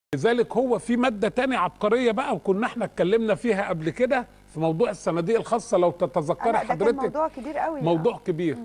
لذلك هو في ماده تانية عبقريه بقى وكنا احنا اتكلمنا فيها قبل كده في موضوع الصناديق الخاصه لو تتذكري لا ده كان حضرتك موضوع كبير قوي موضوع كبير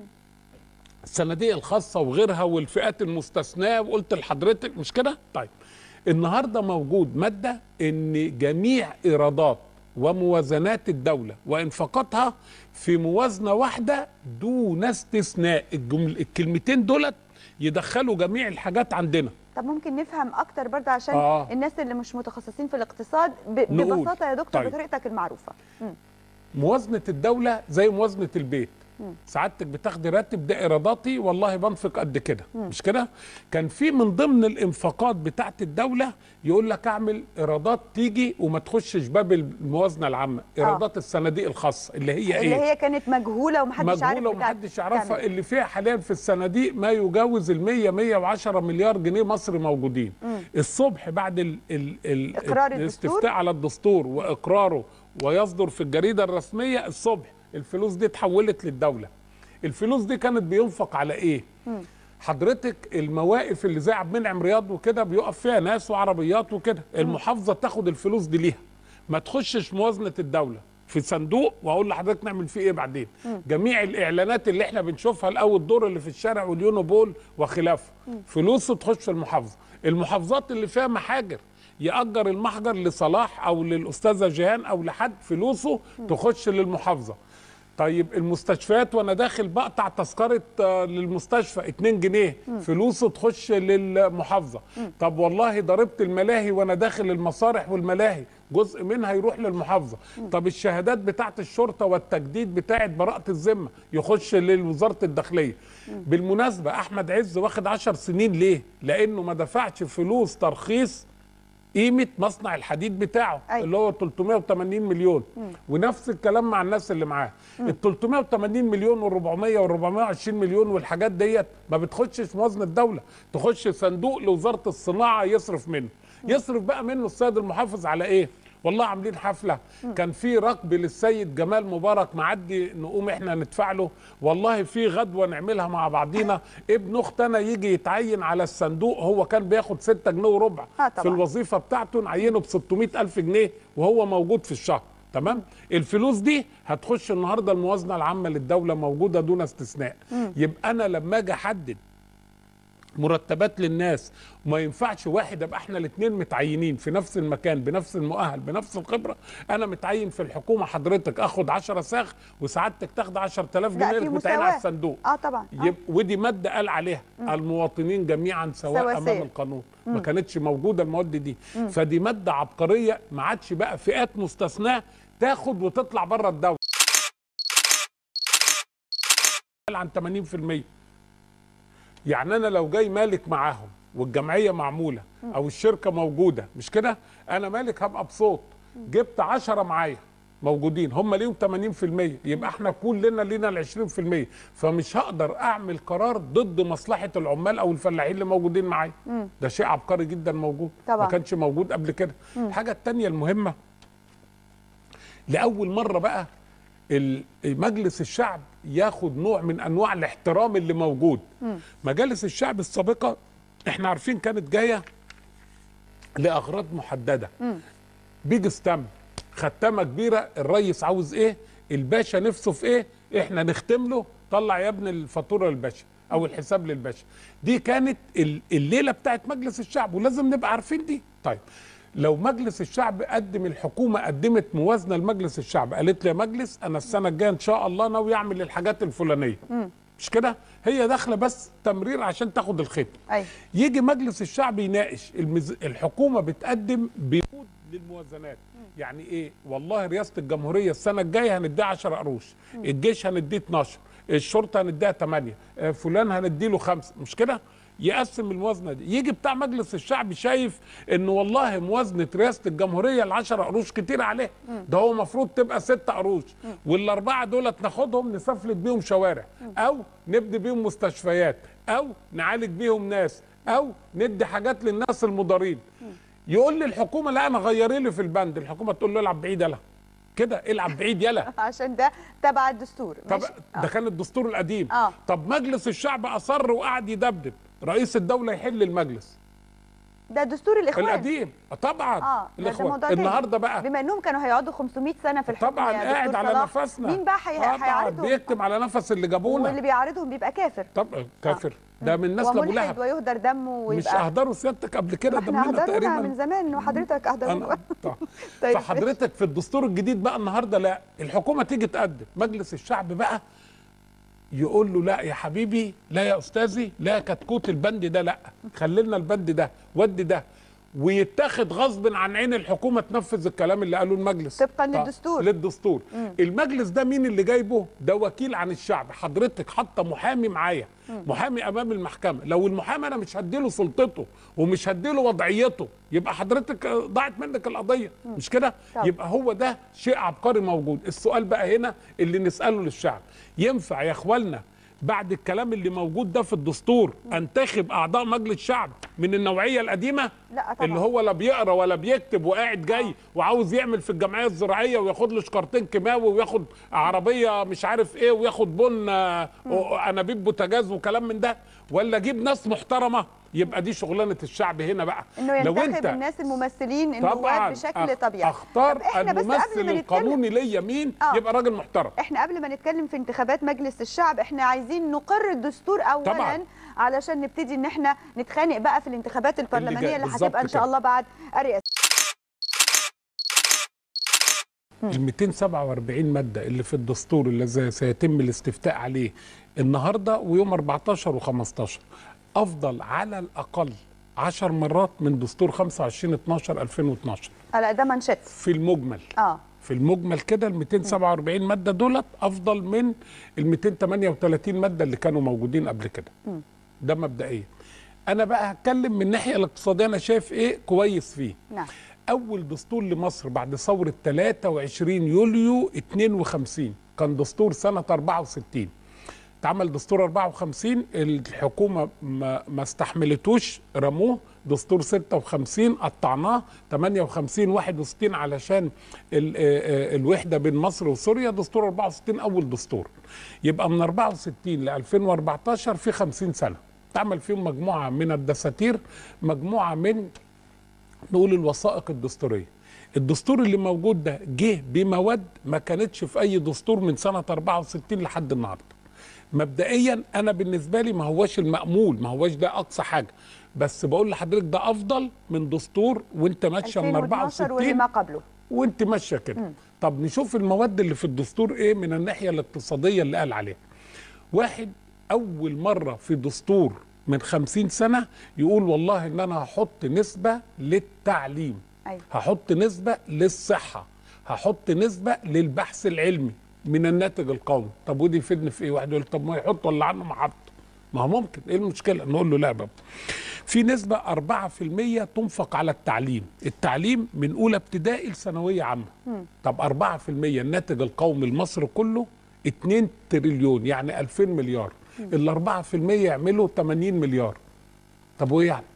الصناديق الخاصه وغيرها والفئات المستثناه وقلت لحضرتك مش كده طيب النهارده موجود ماده ان جميع ايرادات وموازنات الدوله وانفاقاتها في موازنه واحده دون استثناء الجمل الكلمتين دولت يدخلوا جميع الحاجات عندنا طب ممكن نفهم اكتر برضه عشان آه. الناس اللي مش متخصصين في الاقتصاد ب... نقول. ببساطه يا دكتور طيب. بطريقتك المعروفه مم. موازنه الدوله زي موازنه البيت سعادتك بتاخدي راتب ده ايراداتي والله بنفق قد كده مش كده كان في من ضمن الانفاقات بتاعت الدوله يقول لك اعمل ايرادات تيجي وما تخشش باب الموازنه العامه ايرادات الصناديق الخاصه اللي هي اللي ايه هي كانت مجهوله ومحدش عارف مجهوله بتاعت- ومحدش يعرفها تعمل. اللي فيها حاليا في الصناديق ما يجاوز ال 100 110 مليار جنيه مصري موجودين الصبح بعد ال ال ال إقرار الدستور؟ الاستفتاء على الدستور واقراره ويصدر في الجريده الرسميه الصبح الفلوس دي اتحولت للدوله الفلوس دي كانت بينفق على ايه حضرتك المواقف اللي زي عبد المنعم رياض وكده بيقف فيها ناس وعربيات وكده المحافظه تاخد الفلوس دي ليها ما تخشش موازنه الدوله في صندوق واقول لحضرتك نعمل فيه ايه بعدين جميع الاعلانات اللي احنا بنشوفها الاول دور اللي في الشارع واليونو بول وخلافه فلوسه تخش في المحافظه المحافظات اللي فيها محاجر يأجر المحجر لصلاح او للاستاذه جيهان او لحد فلوسه تخش للمحافظه طيب المستشفيات وانا داخل بقطع تذكره آه، للمستشفى 2 جنيه فلوسه تخش للمحافظه طب والله ضريبه الملاهي وانا داخل المسارح والملاهي جزء منها يروح للمحافظه طب الشهادات بتاعه الشرطه والتجديد بتاعه براءه الذمه يخش لوزاره الداخليه بالمناسبه احمد عز واخد 10 سنين ليه لانه ما دفعش فلوس ترخيص قيمه مصنع الحديد بتاعه أيوة. اللي هو 380 مليون ونفس الكلام مع الناس اللي معاه ال 380 مليون وال 400 وال 420 مليون والحاجات ديت ما بتخشش في موازنه الدوله تخش صندوق لوزاره الصناعه يصرف منه يصرف بقى منه السيد المحافظ على ايه والله عاملين حفله كان في ركب للسيد جمال مبارك معدي نقوم احنا ندفع له والله في غدوه نعملها مع بعضينا ابن اختنا يجي يتعين على الصندوق هو كان بياخد 6 جنيه وربع آه في طبعا. الوظيفه بتاعته نعينه ب 600 الف جنيه وهو موجود في الشهر تمام الفلوس دي هتخش النهارده الموازنه العامه للدوله موجوده دون استثناء يبقى انا لما اجي احدد مرتبات للناس وما ينفعش واحد ابقى احنا الاثنين متعينين في نفس المكان بنفس المؤهل بنفس الخبره انا متعين في الحكومه حضرتك اخد 10 ساخ وسعادتك تاخد 10000 لا جنيه في اللي متعين على مساواه الصندوق اه طبعا آه. يب ودي ماده قال عليها المواطنين جميعا سواء سواسية. امام القانون ما كانتش موجوده المواد دي فدي ماده عبقريه ما عادش بقى فئات مستثناه تاخد وتطلع بره الدوله عن 80% يعني انا لو جاي مالك معاهم والجمعيه معموله او الشركه موجوده مش كده انا مالك هبقى بصوت جبت 10 معايا موجودين هم ليهم 80% يبقى احنا كلنا لينا ال 20% فمش هقدر اعمل قرار ضد مصلحه العمال او الفلاحين اللي موجودين معايا ده شيء عبقري جدا موجود طبعا. ما كانش موجود قبل كده الحاجه الثانيه المهمه لاول مره بقى ال- مجلس الشعب ياخد نوع من انواع الاحترام اللي موجود مجالس الشعب السابقه احنا عارفين كانت جايه لاغراض محدده بيج ستام ختامه كبيره الريس عاوز ايه الباشا نفسه في ايه احنا نختم له طلع يا ابن الفاتوره للباشا او الحساب للباشا دي كانت ال- الليله بتاعت مجلس الشعب ولازم نبقى عارفين دي طيب لو مجلس الشعب قدم الحكومه قدمت موازنه لمجلس الشعب قالت لي يا مجلس انا السنه الجايه ان شاء الله ناوي اعمل الحاجات الفلانيه مش كده هي داخله بس تمرير عشان تاخد الختم ايوه يجي مجلس الشعب يناقش المز... الحكومه بتقدم بنود للموازنات يعني ايه والله رئاسه الجمهوريه السنه الجايه هنديها 10 قروش الجيش هنديه 12 الشرطه هنديها 8 آه، فلان هنديله 5 مش كده يقسم الموازنه دي يجي بتاع مجلس الشعب شايف ان والله موازنه رئاسه الجمهوريه ال 10 قروش كتير عليه ده هو المفروض تبقى 6 قروش والاربعه دولت ناخدهم نسفلت بيهم شوارع او نبني بيهم مستشفيات او نعالج بيهم ناس او ندي حاجات للناس المضارين يقول لي الحكومه لا انا غيري لي في البند الحكومه تقول له العب بعيد يلا كده العب بعيد يلا عشان ده تبع الدستور طب ماشي. ده كان الدستور القديم آه. طب مجلس الشعب اصر وقعد يدبدب رئيس الدوله يحل المجلس ده دستور الاخوان القديم طبعا اه ده- ده الاخوان موضوع تاني. النهارده بقى بما انهم كانوا هيقعدوا 500 سنه في الحكم طبعا يا دكتور قاعد على صلاح، نفسنا مين بقى هي- طبعا هيعارضهم بيكتم على نفس اللي جابونا واللي بيعارضهم بيبقى كافر طب كافر ده من نسل ابو وملحد لهب ويهدر دمه مش ويبقى اهدروا سيادتك قبل كده ما احنا دمنا اهدرونا من تقريبا زمان وحضرتك اهدرونا أنا طب. طيب فحضرتك في الدستور الجديد بقى النهارده لا الحكومه تيجي تقدم مجلس الشعب بقى يقول له لا يا حبيبي لا يا استاذي لا كتكوت البند ده لا خلينا البند ده ودي ده ويتاخد غصب عن عين الحكومه تنفذ الكلام اللي قاله المجلس طبقاً طب، للدستور. للدستور المجلس ده مين اللي جايبه ده وكيل عن الشعب حضرتك حاطه محامي معايا محامي امام المحكمه لو المحامي انا مش هديله سلطته ومش هديله وضعيته يبقى حضرتك آه، ضاعت منك القضيه مش كده طب. يبقى هو ده شيء عبقري موجود السؤال بقى هنا اللي نساله للشعب ينفع يا اخوانا بعد الكلام اللي موجود ده في الدستور انتخب اعضاء مجلس شعب من النوعيه القديمه لا طبعا اللي هو لا بيقرا ولا بيكتب وقاعد جاي وعاوز يعمل في الجمعيه الزراعيه وياخد له شكارتين كيماوي وياخد عربيه مش عارف ايه وياخد بن آه، انابيب بوتاجاز وكلام من ده ولا اجيب ناس محترمه يبقى دي شغلانه الشعب هنا بقى انه لو ينتخب انت الناس الممثلين النواب طبعا بشكل أخ- طبيعي اختار طب احنا بس قبل الممثل ما نتكلم القانوني ليا مين آه. يبقى راجل محترم احنا قبل ما نتكلم في انتخابات مجلس الشعب احنا عايزين نقر الدستور اولا طبعاً. علشان نبتدي ان احنا نتخانق بقى في الانتخابات البرلمانيه جاي. اللي بالظبط هتبقى ان شاء كده. الله بعد الرئاسه ال 247 ماده اللي في الدستور اللي سيتم الاستفتاء عليه النهارده ويوم 14 و15 افضل على الاقل 10 مرات من دستور 25 12 2012 على ده منشط في المجمل اه في المجمل كده ال 247 ماده دولت افضل من ال 238 ماده اللي كانوا موجودين قبل كده ده مبدئيا انا بقى هتكلم من الناحيه الاقتصاديه انا شايف ايه كويس فيه نعم اول دستور لمصر بعد ثوره 23 يوليو 52 كان دستور سنه 64 اتعمل دستور 54 الحكومه ما, ما استحملتوش رموه دستور 56 قطعناه 58 61 علشان ال- آه، آه، الوحده بين مصر وسوريا دستور 64 اول دستور يبقى من 64 ل 2014 في 50 سنه اتعمل فيهم مجموعه من الدساتير مجموعه من نقول الوثائق الدستوريه الدستور اللي موجود ده جه بمواد ما كانتش في اي دستور من سنه 64 لحد النهارده مبدئيا انا بالنسبه لي ما هواش المأمول ما هواش ده اقصى حاجه بس بقول لحضرتك ده افضل من دستور وانت ماشيه من 2012 واللي 64 ما قبله وانت ماشيه كده طب نشوف المواد اللي في الدستور ايه من الناحيه الاقتصاديه اللي قال عليها واحد اول مره في دستور من خمسين سنه يقول والله ان انا هحط نسبه للتعليم ايوه هحط نسبه للصحه هحط نسبه للبحث العلمي من الناتج القومي طب ودي يفيدني في ايه واحد يقول طب ما يحط ولا عنه ما حط ما هو ممكن ايه المشكله نقول له لا بابا في نسبة 4% تنفق على التعليم التعليم من أولى ابتدائي لثانوية عامة طب 4% الناتج القومي المصري كله 2 تريليون يعني 2000 مليار ال 4% يعملوا 80 مليار طب وايه يعني؟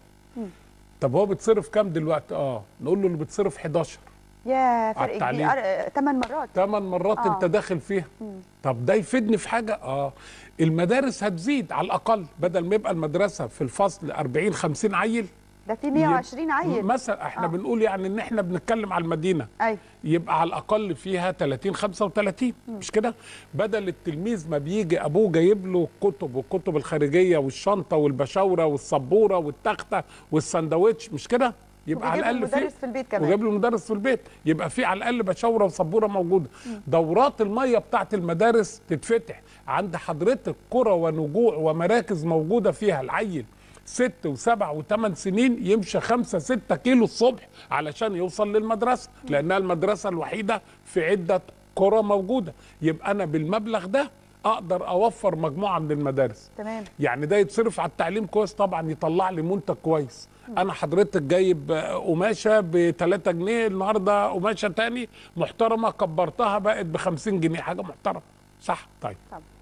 طب هو بتصرف كام دلوقتي؟ اه نقول له اللي بتصرف 11 يا فرق التعليم. كبير 8 مرات ثمان مرات آه. انت داخل فيها طب ده يفيدني في حاجه اه المدارس هتزيد على الاقل بدل ما يبقى المدرسه في الفصل 40 50 عيل ده في 120 عيل مثلا احنا آه. آه. بنقول يعني ان احنا بنتكلم على المدينه ايوه يبقى على الاقل فيها 30 35 مش كده بدل التلميذ ما بيجي ابوه جايب له كتب والكتب الخارجيه والشنطه والبشاوره والسبوره والتخته والسندوتش مش كده يبقى على وبيجيب له الاقل في مدرس في البيت كمان. وجايب له مدرس في البيت يبقى في على الاقل بشاوره وسبوره موجوده دورات الميه بتاعت المدارس تتفتح عند حضرتك قرى ونجوع ومراكز موجوده فيها العيل ست وسبع وثمان سنين يمشي خمسة ستة كيلو الصبح علشان يوصل للمدرسة لأنها المدرسة الوحيدة في عدة قرى موجودة يبقى أنا بالمبلغ ده أقدر أوفر مجموعة من المدارس تمام يعني ده يتصرف على التعليم كويس طبعا يطلع لي منتج كويس انا حضرتك جايب آه، قماشه ب 3 جنيه النهارده قماشه تاني محترمه كبرتها بقت ب 50 جنيه حاجه محترمه صح طيب طب